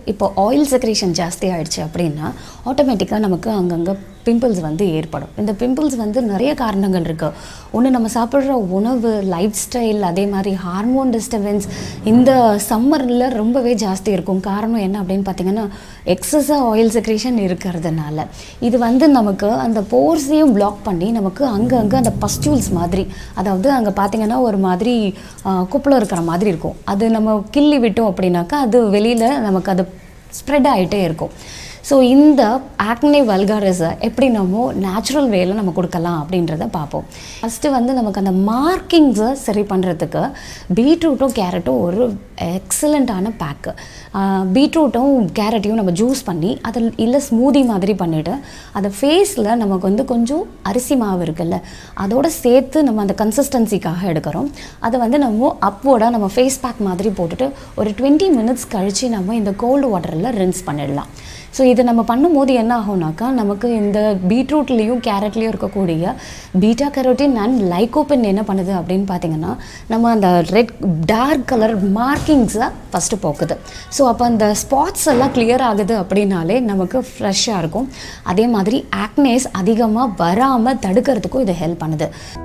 இப்போ oil secretion ஜாஸ்தி ஆயிடுச்சு அப்படின்னா ஆட்டோமேட்டிக்காக நமக்கு அங்கங்கே பிம்பிள்ஸ் வந்து ஏற்படும் இந்த பிம்பிள்ஸ் வந்து நிறைய காரணங்கள் இருக்குது ஒன்று நம்ம சாப்பிட்ற உணவு லைஃப் ஸ்டைல் அதே மாதிரி ஹார்மோன் டிஸ்டர்பன்ஸ் இந்த சம்மரில் ரொம்பவே ஜாஸ்தி இருக்கும் காரணம் என்ன அப்படின்னு பார்த்தீங்கன்னா எக்ஸஸாக ஆயில் செக்ரேஷன் இருக்கிறதுனால இது வந்து நமக்கு அந்த போர்ஸையும் பிளாக் பண்ணி நமக்கு அங்கங்கே அந்த பஸ்டியூல்ஸ் மாதிரி அதாவது அங்கே பார்த்தீங்கன்னா ஒரு மாதிரி குப்பளம் இருக்கிற மாதிரி இருக்கும் அது நம்ம கிள்ளி விட்டோம் அப்படின்னாக்கா அது வெளியில் நமக்கு அது ஸ்ப்ரெட் ஆகிட்டே இருக்கும் ஸோ இந்த ஆக்னே வல்காரஸை எப்படி நம்ம நேச்சுரல் வேல நம்ம கொடுக்கலாம் அப்படின்றத பார்ப்போம் ஃபஸ்ட்டு வந்து நமக்கு அந்த மார்க்கிங்ஸை சரி பண்ணுறதுக்கு பீட்ரூட்டும் கேரட்டும் ஒரு எக்ஸலண்ட்டான பேக்கு பீட்ரூட்டும் கேரட்டையும் நம்ம ஜூஸ் பண்ணி அதில் இல்லை ஸ்மூதி மாதிரி பண்ணிவிட்டு அதை ஃபேஸில் நமக்கு வந்து கொஞ்சம் அரிசி மாவு இருக்குல்ல அதோட சேர்த்து நம்ம அந்த கன்சிஸ்டன்சிக்காக எடுக்கிறோம் அதை வந்து நம்ம அப்வோர்டாக நம்ம ஃபேஸ் பேக் மாதிரி போட்டுட்டு ஒரு டுவெண்ட்டி மினிட்ஸ் கழித்து நம்ம இந்த கோல்டு வாட்டரில் ரின்ஸ் பண்ணிடலாம் ஸோ இது நம்ம பண்ணும்போது என்ன ஆகும்னாக்கா நமக்கு இந்த பீட்ரூட்லேயும் கேரட்லேயும் இருக்கக்கூடிய பீட்டா கரோட்டின் அண்ட் லைகோபின் என்ன பண்ணுது அப்படின்னு பார்த்தீங்கன்னா நம்ம அந்த ரெட் டார்க் கலர் மார்க்கிங்ஸை ஃபஸ்ட்டு போக்குது ஸோ அப்போ அந்த ஸ்பாட்ஸ் எல்லாம் கிளியர் ஆகுது அப்படின்னாலே நமக்கு ஃப்ரெஷ்ஷாக இருக்கும் அதே மாதிரி ஆக்னேஸ் அதிகமாக வராமல் தடுக்கிறதுக்கும் இது ஹெல்ப் பண்ணுது